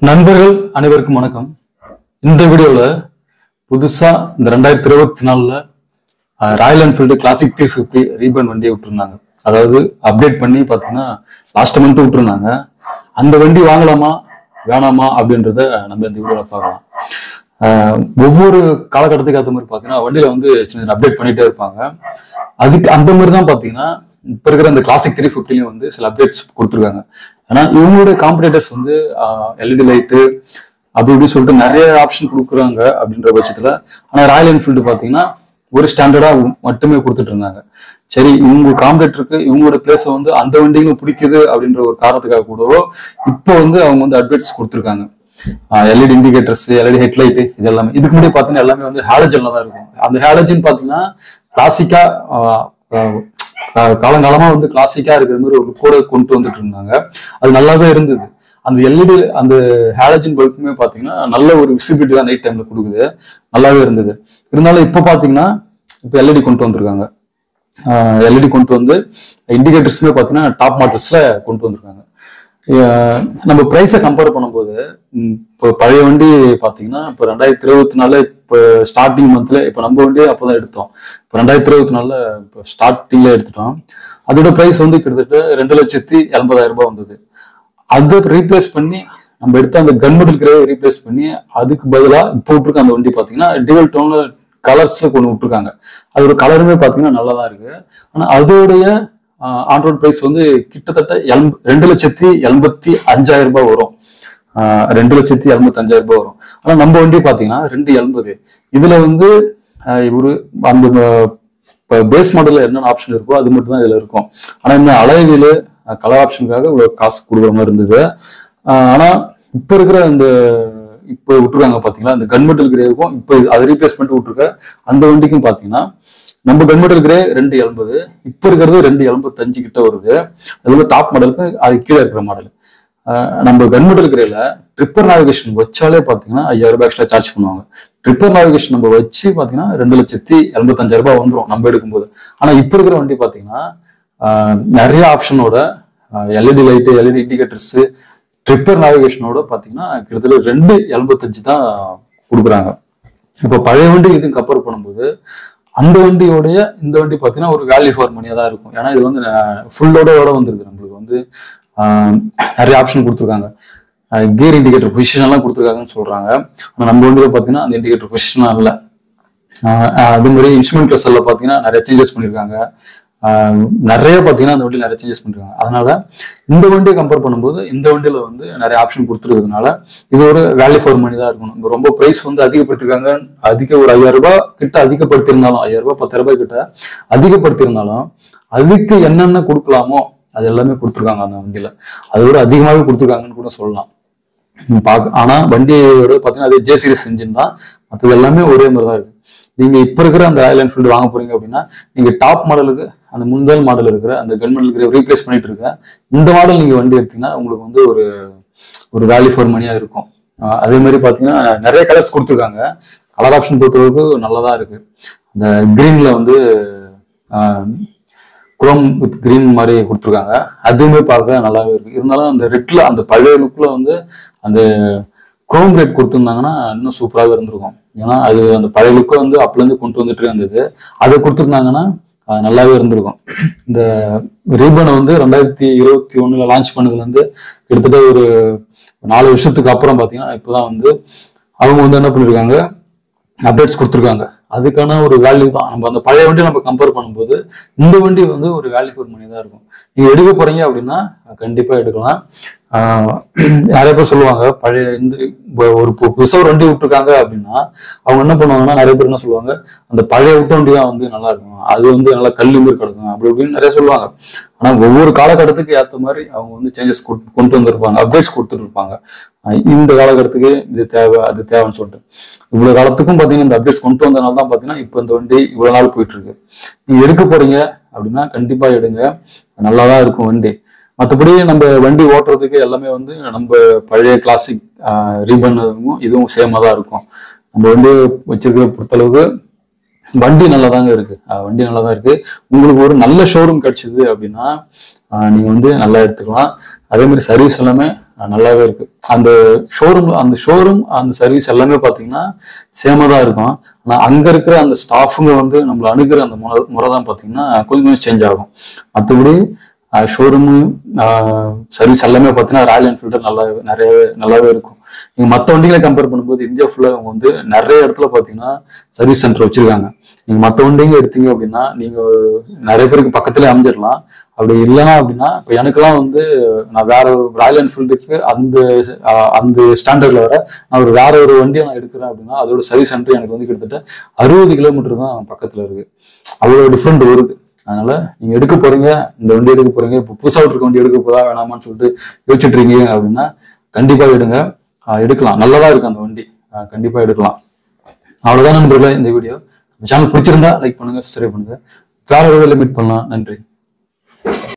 நண்பர்கள் அனைவருக்கும் வணக்கம் இந்த வீடியோவில் புதுசா இந்த ரெண்டாயிரத்தி இருபத்தி நாலுல Royal Enfield classic three fifty reborn வண்டியை விட்டுருந்தாங்க அதாவது அப்டேட் பண்ணி பார்த்தீங்கன்னா லாஸ்ட் மந்த் விட்டுருந்தாங்க அந்த வண்டி வாங்கலாமா வேணாமா அப்படின்றத நம்ம இந்த வீடியோவில் பார்க்கலாம் ஆஹ் ஒவ்வொரு காலகட்டத்துக்கு ஏற்ற மாதிரி பார்த்தீங்கன்னா வண்டியில வந்து சின்ன சின்ன அப்டேட் பண்ணிட்டே இருப்பாங்க அதுக்கு அந்த மாதிரி தான் பார்த்தீங்கன்னா இப்போ இருக்கிற இந்த கிளாசிக் த்ரீ ஃபிஃப்டிலையும் வந்து சில அப்டேட்ஸ் கொடுத்துருக்காங்க ஏன்னா இவங்களுடைய காம்படேட்டர்ஸ் வந்து எல்இடி லைட்டு அப்படி இப்படி சொல்லிட்டு நிறைய ஆப்ஷன் கொடுக்குறாங்க அப்படின்ற பட்சத்துல ஆனா ராயல் என்ஃபீல்டு பார்த்தீங்கன்னா ஒரு ஸ்டாண்டர்டா மட்டுமே கொடுத்துட்டு இருந்தாங்க சரி இவங்க காம்படேட்டருக்கு இவங்களோட பிளேஸை வந்து அந்த வண்டிகளும் பிடிக்குது அப்படின்ற ஒரு காரணத்துக்காக கூடவோ இப்போ வந்து அவங்க வந்து அட்வைட்ஸ் கொடுத்துருக்காங்க எல்இடி இண்டிகேட்டர்ஸ் எல்இடி ஹெட்லைட் இது எல்லாமே இதுக்கு முன்னாடி பார்த்தீங்கன்னா எல்லாமே வந்து ஹாலஜன்ல தான் இருக்கும் அந்த ஹாலஜன் பார்த்தீங்கன்னா கிளாசிக்கா காலங்காலமா வந்து கிளாசிக்கா இருக்கிற மாதிரி ஒரு கூட கொண்டு வந்துட்டு இருந்தாங்க அது நல்லாவே இருந்தது அந்த எல்இடி அந்த ஹாலஜன் பல்புமே பார்த்தீங்கன்னா நல்ல ஒரு விசிபிலிட்டி தான் நைட் டைம்ல கொடுக்குது நல்லாவே இருந்தது இருந்தாலும் இப்போ பார்த்தீங்கன்னா இப்போ எல்இடி கொண்டு வந்திருக்காங்க எல்இடி கொண்டு வந்து இண்டிகேட்டர்ஸ்மே பார்த்தீங்கன்னா டாப் மாடல்ஸ்ல கொண்டு வந்திருக்காங்க அஹ் நம்ம ப்ரைஸை கம்பேர் பண்ணும்போது ம், இப்போ பழைய வண்டி பார்த்தீங்கன்னா இப்போ ரெண்டாயிரத்தி இருபத்தி நாலு இப்போ ஸ்டார்டிங் மந்த்ல இப்போ நம்ம வண்டி அப்போதான் எடுத்தோம் இப்போ ரெண்டாயிரத்தி இருபத்தி நாலுல இப்போ ஸ்டார்டிங்ல எடுத்துட்டோம் அதோட ப்ரைஸ் வந்து கிட்டத்தட்ட ரெண்டு லட்சத்தி எண்பதாயிரம் ரூபாய் வந்தது அதை ரீப்ளேஸ் பண்ணி நம்ம எடுத்த அந்த கன்மெடல் கிரேவை ரீப்ளேஸ் பண்ணி அதுக்கு பதிலாக இப்போ விட்டுருக்க அந்த வண்டி பார்த்தீங்கன்னா டிவல் டோன்ல கலர்ஸ்ல கொண்டு விட்டுருக்காங்க அதோட கலருமே பார்த்தீங்கன்னா நல்லா தான் இருக்கு ஆனால் அதோடைய ஆண்ட்ராய்ட் ப்ரைஸ் வந்து கிட்டத்தட்ட எண்ப ரெண்டு லட்சத்தி எண்பத்தி அஞ்சாயிரம் ரூபாய் வரும் ஆஹ் ரெண்டு லட்சத்தி எண்பத்தி அஞ்சாயிரம் ரூபாய் வரும் ஆனா நம்ம வண்டி பாத்தீங்கன்னா ரெண்டு எண்பது இதுல வந்து ஆஹ் ஒரு அந்த பேஸ் மாடல்ல என்னென்ன ஆப்ஷன் இருக்கோ அது மட்டும் தான் இதுல இருக்கும் ஆனா இன்னும் அலைவில கலர் ஆப்ஷனுக்காக இவ்வளவு காசு கொடுக்குற மாதிரி இருந்தது ஆஹ் ஆனா இப்ப இருக்கிற அந்த இப்போ விட்டுருக்காங்க பாத்தீங்களா அந்த கன்மெட்டல் கிரேவுக்கும் இப்போ அதை ரீப்ளேஸ் பண்ணிட்டு விட்டுருக்க அந்த வண்டிக்கும் பாத்தீங்கன்னா நம்ம கன்மெட்டல் கிரே ரெண்டு எண்பது இப்போ இருக்கிறது ரெண்டு எண்பத்தஞ்சு கிட்ட வருது அது வந்து டாப் மாடலுக்கு அது கீழே இருக்கிற மாடல் நம்ம கன்மெட்டல் கிரேல ட்ரிப்பர் நேவிகேஷன் வச்சாலே பார்த்தீங்கன்னா ஐயாயிரம் ரூபாய் எக்ஸ்ட்ரா சார்ஜ் பண்ணுவாங்க ட்ரிப்பர் நேவிகேஷன் நம்ம வச்சு பார்த்தீங்கன்னா ரெண்டு லட்சத்தி எண்பத்தஞ்சாயிரம் ரூபாய் வந்துடும் நம்ம எடுக்கும்போது ஆனால் இப்போ இருக்கிற வண்டி பார்த்தீங்கன்னா ஆஹ் நிறைய ஆப்ஷனோட LED light LED indicators tripper நேவிகேஷனோட பார்த்தீங்கன்னா கிட்டத்தட்ட ரெண்டு எண்பத்தஞ்சு தான் கொடுக்குறாங்க இப்போ பழைய வண்டி இதுவும் கம்பேர் பண்ணும்போது அந்த வண்டியோடைய இந்த வண்டி பார்த்தீங்கன்னா ஒரு வேல்யூ ஃபார் மணியாக தான் இருக்கும் ஏன்னா இது வந்து ஃபுல்லோடோட வந்துருக்கு நம்மளுக்கு வந்து ஆஹ் நிறைய ஆப்ஷன் கொடுத்துருக்காங்க கியர் இண்டிகேட்டர் பொசிஷன் எல்லாம் கொடுத்துருக்காங்கன்னு சொல்றாங்க ஆனால் நம்ம வண்டியில பார்த்தீங்கன்னா அந்த இண்டிகேட்டர் பொசிஷன் இல்லை அதே மாதிரி இன்ஸ்ட்ருமெண்ட் கிளஸ்ல பார்த்தீங்கன்னா நிறைய சேஞ்சஸ் பண்ணியிருக்காங்க ஆஹ் நிறைய பார்த்தீங்கன்னா அந்த வண்டியில் நிறைய சேஞ்சஸ் பண்ணிருக்காங்க அதனால இந்த வண்டியை கம்பேர் பண்ணும்போது இந்த வண்டியில வந்து நிறைய ஆப்ஷன் கொடுத்துருக்கிறதுனால இது ஒரு வேல்யூ ஃபார் மணி தான் இருக்கணும் இப்ப ரொம்ப பிரைஸ் வந்து அதிகப்படுத்திருக்காங்க அதிக ஒரு ஐயாயிரம் ரூபாய் கிட்ட அதிகப்படுத்தியிருந்தாலும் ஐயாயிரம் ரூபாய் பத்தாயிரம் ரூபாய் கிட்ட அதிகப்படுத்தியிருந்தாலும் அதுக்கு என்னென்ன கொடுக்கலாமோ அது எல்லாமே கொடுத்துருக்காங்க அந்த வண்டியில அதை விட அதிகமாகவே கொடுத்துருக்காங்கன்னு கூட சொல்லலாம் ம், பாக்க ஆனா வண்டியோட பாத்தீங்கன்னா அது ஜே சீரிஸ் இன்ஜின் தான் மற்றது எல்லாமே ஒரே மாதிரி தான் இருக்கு நீங்க இப்ப இருக்கிற அந்த ராயல் என்ஃபீல்டு வாங்க போறீங்க அப்படின்னா நீங்க டாப் மாடலுக்கு அந்த முந்தல் மாடல் இருக்கிற அந்த கன் மாடலுக்கு ரீப்ளேஸ் பண்ணிட்டு இருக்க இந்த மாடல் நீங்க வண்டி எடுத்தீங்கன்னா உங்களுக்கு வந்து ஒரு ஒரு வேல்யூ ஃபார் மணியா இருக்கும் ஆஹ் அதே மாதிரி பாத்தீங்கன்னா நிறைய கலர்ஸ் கொடுத்துருக்காங்க கலர் ஆப்ஷன் பொறுத்தளவுக்கு நல்லதா இருக்கு அந்த கிரீன்ல வந்து குரோம் வித் கிரீன் மாதிரி கொடுத்துருக்காங்க அதுவுமே பார்க்க நல்லாவே இருக்கு இருந்தாலும் அந்த ரெட்ல அந்த பழைய லுக்ல வந்து அந்த குரோம் ரேட் கொடுத்துருந்தாங்கன்னா இன்னும் சூப்பராகவே இருந்திருக்கும் ஏன்னா அது அந்த பழைய லுக்கை வந்து அப்பலேருந்து கொண்டு வந்துட்டு இருந்தது அதை கொடுத்துருந்தாங்கன்னா அது நல்லாவே இருந்திருக்கும் இந்த ரீபனை வந்து ரெண்டாயிரத்தி இருபத்தி ஒண்ணுல லான்ச் பண்ணதுலேருந்து கிட்டத்தட்ட ஒரு நாலு வருஷத்துக்கு அப்புறம் பார்த்தீங்கன்னா இப்போதான் வந்து அவங்க வந்து என்ன பண்ணிருக்காங்க அப்டேட்ஸ் கொடுத்துருக்காங்க அதுக்கான ஒரு வேல்யூ தான் நம்ம அந்த பழைய வண்டி நம்ம கம்பேர் பண்ணும்போது இந்த வண்டி வந்து ஒரு வேல்யூ ஃபார் மணி தான் இருக்கும் நீங்க எடுக்க போறீங்க அப்படின்னா கண்டிப்பா எடுக்கலாம் ஆஹ் நிறைய பேர் சொல்லுவாங்க பழைய இந்த இப்போ ஒரு பு- புதுசா ஒரு வண்டி விட்டுருக்காங்க அப்படின்னா அவங்க என்ன பண்ணுவாங்கன்னா நிறைய பேர் என்ன சொல்லுவாங்க அந்த பழைய விட்ட வண்டி தான் வந்து நல்லா இருக்கும் அது வந்து நல்லா கல்லு மாதிரி கிடக்கும் அப்படி இப்படின்னு நிறைய சொல்லுவாங்க ஆனா ஒவ்வொரு காலகட்டத்துக்கு ஏத்த மாதிரி அவங்க வந்து சேஞ்சஸ் கொண்டு வந்திருப்பாங்க அப்டேட்ஸ் கொடுத்துட்டு இருப்பாங்க ஆஹ் இந்த காலகட்டத்துக்கு இது தேவை அது தேவைன்னு சொல்லிட்டு இவ்வளவு காலத்துக்கும் பாத்தீங்கன்னா இந்த அப்டேட்ஸ் கொண்டு வந்தனால தான் பாத்தீங்கன்னா இப்போ இந்த வண்டி இவ்வளவு நாள் போயிட்டு இருக்கு நீங்க எடுக்க போறீங்க அப்படின்னா கண்டிப்பா எடுங்க நல்லாதான் இருக்கும் வண்டி மற்றபடி நம்ம வண்டி ஓட்டுறதுக்கு எல்லாமே வந்து நம்ம பழைய கிளாசிக் ரீபன் இதுவும் சேமா தான் இருக்கும் நம்ம வண்டி வச்சிருக்கிற பொறுத்தளவுக்கு வண்டி நல்லா தாங்க இருக்கு அஹ் வண்டி நல்லா தான் இருக்கு உங்களுக்கு ஒரு நல்ல ஷோரூம் கிடைச்சது அப்படின்னா அஹ் நீங்க வந்து நல்லா எடுத்துக்கலாம் அதே மாதிரி சர்வீஸ் எல்லாமே அஹ், நல்லாவே இருக்கு அந்த ஷோரூம் அந்த ஷோரூம் அந்த சர்வீஸ் எல்லாமே பார்த்தீங்கன்னா சேமாக தான் இருக்கும் ஆனால் அங்கே இருக்கிற அந்த ஸ்டாஃபுங்க வந்து நம்மளை அணுகிற அந்த முறை முறை தான் பார்த்தீங்கன்னா கொஞ்சம் கொஞ்சம் சேஞ்ச் ஆகும் மற்றபடி ஷோரூமு சர்வீஸ் எல்லாமே பார்த்தீங்கன்னா ராயல் என்ஃபீல்டு நல்லா நிறையவே நல்லாவே இருக்கும் நீங்க மற்ற வண்டிகளை கம்பேர் பண்ணும்போது இந்தியா ஃபுல்லாக அவங்க வந்து நிறைய இடத்துல பார்த்தீங்கன்னா சர்வீஸ் சென்டர் வச்சிருக்காங்க நீங்க மற்ற வண்டிங்க எடுத்தீங்க அப்படின்னா நீங்க நிறைய பேருக்கு பக்கத்துல அமைஞ்சிடலாம் அப்படி இல்லைன்னா அப்படின்னா இப்போ எனக்கெல்லாம் வந்து நான் வேற ஒரு ராயல் என்ஃபீல்டுக்கு அந்த ஆஹ், அந்த ஸ்டாண்டர்ட்ல வர நான் ஒரு வேற ஒரு வண்டியை நான் எடுக்கிறேன் அப்படின்னா அதோட சர்வீஸ் சென்டர் எனக்கு வந்து கிட்டத்தட்ட அறுபது கிலோமீட்டர் தான் பக்கத்துல இருக்கு அவ்வளோ டிஃப்ரெண்ட் வருது அதனால நீங்க எடுக்க போறீங்க இந்த வண்டி எடுக்க போறீங்க இப்போ புதுசா இருக்க வண்டி எடுக்க போதா வேணாமான்னு சொல்லிட்டு யோசிச்சுட்டு இருக்கீங்க அப்படின்னா கண்டிப்பா எடுங்க ஆஹ் எடுக்கலாம் நல்லதா இருக்கு அந்த வண்டி ஆஹ் கண்டிப்பா எடுக்கலாம் அவ்வளவுதான் நண்பர்களே இந்த வீடியோ சேனல் பிடிச்சிருந்தா லைக் பண்ணுங்க சப்ஸ்கிரைப் பண்ணுங்க வேற ஒரு மீட் பண்ணலாம் நன்றி